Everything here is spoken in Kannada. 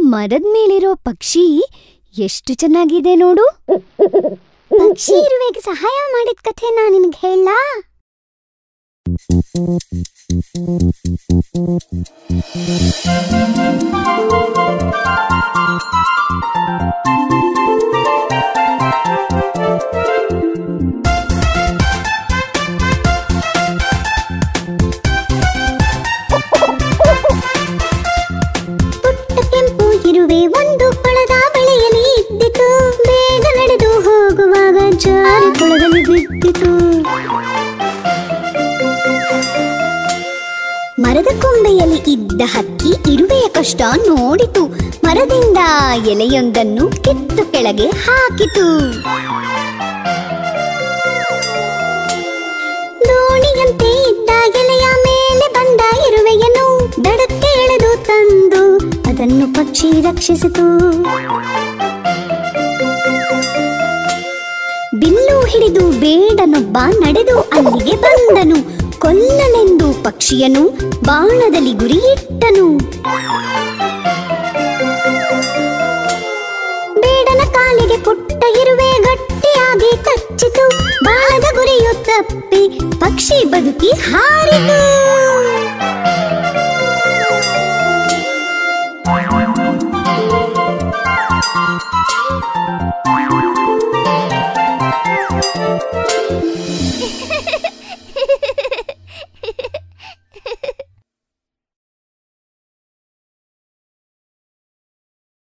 ಮರದ ಮೇಲಿರೋ ಪಕ್ಷಿ ಎಷ್ಟು ಚೆನ್ನಾಗಿದೆ ನೋಡು ಪಕ್ಷಿ ಇರುವೆಗೆ ಸಹಾಯ ಮಾಡಿದ ಕಥೆ ನಾ ನಿನಗೆ ಹೇಳ ಪುಟ್ಟ ಕೆಂಪು ಇರುವೆ ಒಂದು ಕೊಳದ ಬಳಿಯಲ್ಲಿ ಇದ್ದಿತು ಬೇಗ ನಡೆದು ಹೋಗುವಾಗ ಜಾರಿ ಕೊಳದಲ್ಲಿ ಬಿದ್ದಿತು ಮರದ ಕೊಂಬೆಯಲ್ಲಿ ಇದ್ದ ಹಕ್ಕಿ ಇರುವೆಯ ಕಷ್ಟ ನೋಡಿತು ಮರದಿಂದ ಎಲೆಯೊಂದನ್ನು ಕಿತ್ತು ಕೆಳಗೆ ಹಾಕಿತು ದೋಣಿಯಂತೆ ಇದ್ದ ಎಲೆಯ ಮೇಲೆ ಬಂದ ಇರುವೆಯನ್ನು ದಡಕ್ಕೆ ಎಳೆದು ತಂದು ಅದನ್ನು ಪಕ್ಷಿ ರಕ್ಷಿಸಿತು ಬಿಲ್ಲು ಹಿಡಿದು ಬೇಡನೊಬ್ಬ ನಡೆದು ಅಲ್ಲಿಗೆ ಬಂದನು ಕೊಲ್ಲಲೆಂದು ಪಕ್ಷಿಯನು ಬಾಣದಲ್ಲಿ ಗುರಿಯಿಟ್ಟನು ಬೇಡನ ಕಾಲಿಗೆ ಪುಟ್ಟ ಇರುವೆ ಗಟ್ಟಿಯಾಗಿ ಕಚ್ಚಿತು ಬಾಣದ ಗುರಿಯು ತಪ್ಪಿ ಪಕ್ಷಿ ಬದುಕಿ ಹಾರಿತು